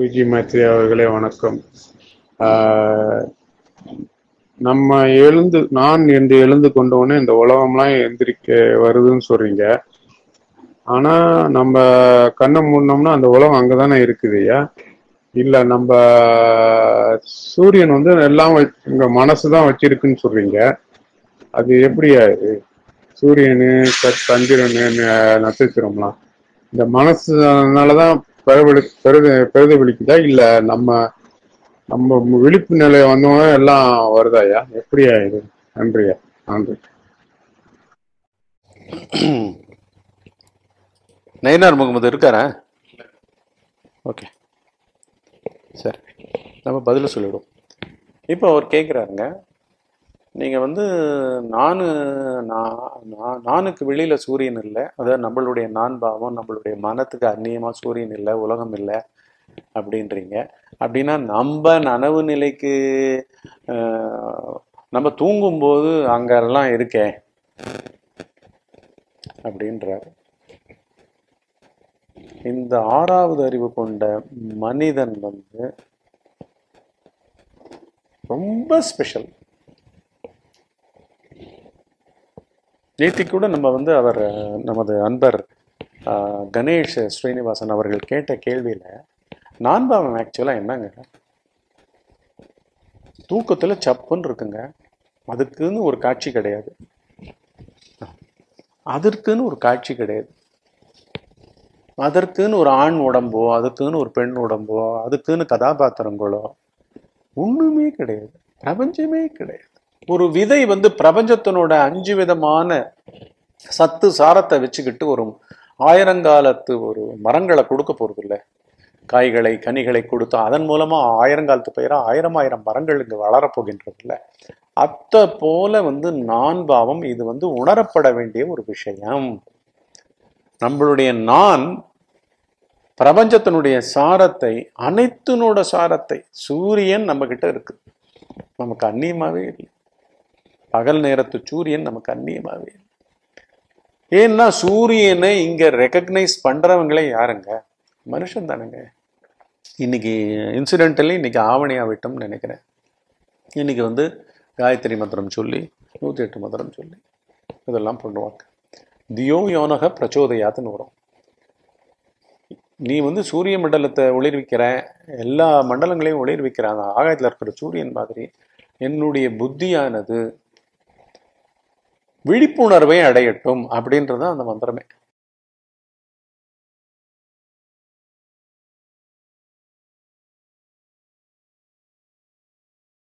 விஜி மைத்ரி அவர்களே வணக்கம் ஆஹ் நம்ம எழுந்து நான் என்று எழுந்து கொண்டோன்னு இந்த உலகம்லாம் எந்திரிக்க வருதுன்னு சொல்றீங்க ஆனா நம்ம கண்ணை மூடினோம்னா அந்த உலகம் அங்கதானே இருக்குதுயா இல்ல நம்ம சூரியன் வந்து எல்லாம் வச்- உங்க மனசுதான் வச்சிருக்குன்னு சொல்றீங்க அது எப்படியா இது சூரியனு ச- சந்திரனு ந- நட்சத்திரம்லாம் இந்த மனசுனாலதான் பிரதிபலி பிரதி பிரதிபலிக்குதா இல்ல நம்ம நம்ம விழிப்பு நிலை வந்தோடனே எல்லாம் வருதாயா எப்படியா இது நன்றியா நன்றி நயினார் முகமது இருக்காரா ஓகே சரி நம்ம பதில சொல்லிவிடுவோம் இப்போ அவர் கேட்குறாருங்க நீங்கள் வந்து நானு நான் நான்- நானுக்கு வெளியில் சூரியன் இல்லை அதாவது நம்மளுடைய நான் பாவம் நம்மளுடைய மனத்துக்கு அந்நியமாக சூரியன் இல்லை உலகம் இல்லை அப்படின்றீங்க அப்படின்னா நம்ம நனவு நிலைக்கு ஆஹ், நம்ம தூங்கும்போது அங்கெல்லாம் இருக்கே அப்படின்றாரு இந்த ஆறாவது அறிவு கொண்ட மனிதன் வந்து ரொம்ப ஸ்பெஷல் நேத்தி கூட நம்ம வந்து அவர் அஹ், நமது அன்பர் அஹ், கணேஷ் ஸ்ரீனிவாசன் அவர்கள் கேட்ட கேள்வியில நான்பாவம் ஆக்சுவலா என்னங்க தூக்கத்துல சப்புன்னு இருக்குங்க அதுக்குன்னு ஒரு காட்சி கிடையாது அதற்குன்னு ஒரு காட்சி கிடையாது அதற்குன்னு ஒரு ஆண் உடம்போ அதுக்குன்னு ஒரு பெண் உடம்போ அதுக்குன்னு கதாபாத்திரங்களோ ஒண்ணுமே கிடையாது பிரபஞ்சமே கிடையாது ஒரு விதை வந்து பிரபஞ்சத்தினோட அஞ்சு விதமான சத்து சாரத்தை வச்சுக்கிட்டு ஒரு ஆயிரங்காலத்து ஒரு மரங்களை கொடுக்க போறது இல்ல காய்களை கனிகளை கொடுத்து அதன் மூலமா ஆயிரங்காலத்து பயிரா ஆயிரம் ஆயிரம் மரங்கள் இங்கு வளரப்போகின்றது இல்ல அத்த போல வந்து நான் பாவம் இது வந்து உணரப்பட வேண்டிய ஒரு விஷயம் நம்மளுடைய நான் பிரபஞ்சத்தினுடைய சாரத்தை அனைத்தினோட சாரத்தை சூரியன் நம்ம கிட்ட இருக்கு நமக்கு அந்நியமாவே இல்லை பகல் நேரத்து சூரியன் நமக்கு அந்நியமாவே இல்லை ஏன்னா சூரியனை இங்க ரெக்கக்னைஸ் பண்றவங்களே யாருங்க மனுஷன் தானுங்க இன்னைக்கு இன்சிடென்டலி இன்னைக்கு ஆவணியா விட்டோம்னு நினைக்கிறேன் இன்னைக்கு வந்து காயத்ரி மந்திரம் சொல்லி நூத்தி எட்டு மந்திரம் சொல்லி இதெல்லாம் பண்ணுவாங்க தியோ யோனக பிரச்சோதயாத்துன்னு வரும் நீ வந்து சூரிய மண்டலத்தை ஒளிர்விக்கிற எல்லா மண்டலங்களையும் ஒளிர்விக்கிற அந்த ஆகாயத்தில் இருக்கிற சூரியன் மாதிரி என்னுடைய புத்தியானது விழிப்புணர்வை அடையட்டும் அப்படின்றது அந்த மந்திரமே